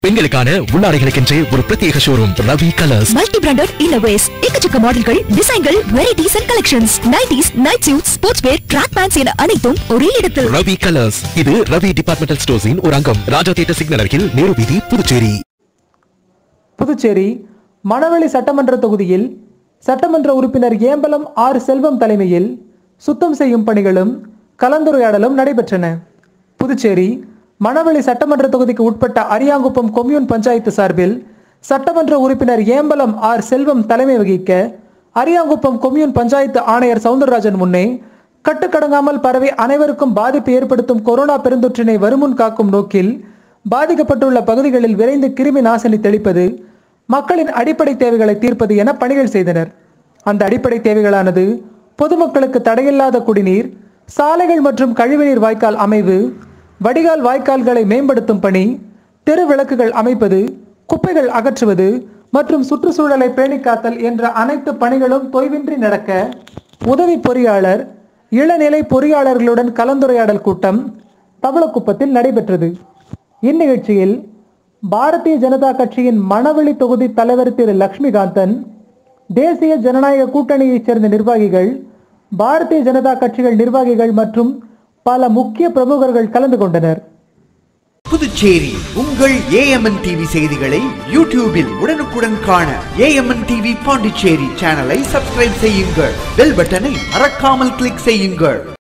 பெண்களுக்கான உள்ளாடைகளுக்கென்றே ஒரு பிரத்யேக showroom Ravi colours multi branded innerwears எக்கச்சக்க மாடல்கள் டிசைன்கள் varieties and collections nighties night suit sports wear track pants என அனைத்தும் ஒரே இடத்தில் ரவி கலர்ஸ் இது ரவி டிபார்ட்மெண்டல் ஸ்டோர்ஸின் ஒரு அங்கம் ராஜா தியேட்டர் சிக்னல் அருகில் நேரு வீதி புதுச்சேரி புதுச்சேரி மணவெளி சட்டமன்ற தொகுதியில் சட்டமன்ற உறுப்பினர் ஏம்பலம் ஆர் செல்வம் தலைமையில் சுத்தம் செய்யும் பணிகளும் கலந்துரையாடலும் நடைபெற்றன புதுச்சேரி மணவெளி சட்டமன்ற தொகுதிக்கு உட்பட்ட அரியாங்குப்பம் கொம்யூன் பஞ்சாயத்து சார்பில் சட்டமன்ற உறுப்பினர் ஏம்பலம் ஆர் செல்வம் தலைமை வகிக்க அரியாங்குப்பம் கொம்யூன் பஞ்சாயத்து ஆணையர் சவுந்தரராஜன் முன்னே கட்டுக்கடங்காமல் பரவி அனைவருக்கும் பாதிப்பு ஏற்படுத்தும் கொரோனா பெருந்தொற்றினை வருமுன் காக்கும் நோக்கில் பாதிக்கப்பட்டுள்ள பகுதிகளில் விரைந்து கிருமி நாசினி தெளிப்பது மக்களின் அடிப்படை தேவைகளை தீர்ப்பது என பணிகள் செய்தனர் அந்த அடிப்படை தேவைகளானது பொதுமக்களுக்கு தடையில்லாத குடிநீர் சாலைகள் மற்றும் கழிவுநீர் வாய்க்கால் அமைவு வடிகால் வாய்க்கால்களை மேம்படுத்தும் பணி தெரு விளக்குகள் அமைப்பது குப்பைகள் அகற்றுவது மற்றும் சுற்றுச்சூழலை பேணிக் காத்தல் என்ற அனைத்து பணிகளும் தொய்வின்றி நடக்க உதவி பொறியாளர் இளநிலை பொறியாளர்களுடன் கலந்துரையாடல் கூட்டம் தவளக்குப்பத்தில் நடைபெற்றது இந்நிகழ்ச்சியில் பாரதிய ஜனதா கட்சியின் மணவெளி தொகுதி தலைவர் திரு லக்ஷ்மிகாந்தன் தேசிய ஜனநாயக கூட்டணியைச் சேர்ந்த நிர்வாகிகள் பாரதிய ஜனதா கட்சிகள் நிர்வாகிகள் மற்றும் பல முக்கிய பிரமுகர்கள் கலந்து கொண்டனர் புதுச்சேரி உங்கள் ஏஎம்என் டிவி செய்திகளை யூடியூபில் உடனுக்குடன் காண ஏஎம்என் டிவி பாண்டிச்சேரி சேனலை சப்ஸ்கிரைப் செய்யுங்கள் பெல் பட்டனை மறக்காமல் கிளிக் செய்யுங்கள்